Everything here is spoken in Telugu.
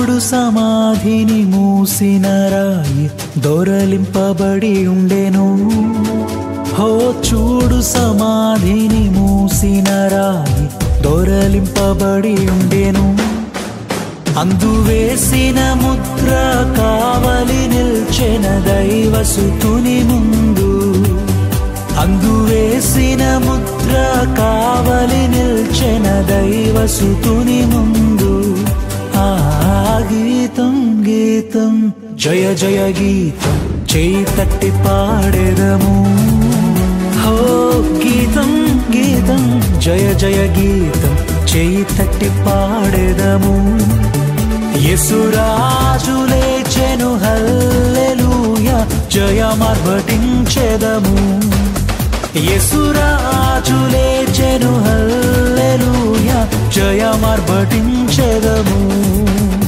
చూడు సమాధిని మూసిన రాయి దొరలింపబడి ఉండెను హో చూడు సమాధిని మూసిన రాయి దొరలింపబడి ఉండెను అందు వేసిన ముద్ర కావలి నిల్చెన దైవసుతుని ముందు అందు వేసిన ముద్ర కావలి నిల్చెన దైవసుతుని ముందు ఆ గీతం గీతం జయ జయ గీతం చేయి తట్టి పాడెదము హో గీతం గీతం జయ జయ గీతం చేయి తట్టి పాడెదము యేసురాజు లేచెను హల్లెలూయ జయమర్భటించెదము యేసురాజు లేచెను హల్లెలూయ జయమర్భటించెదము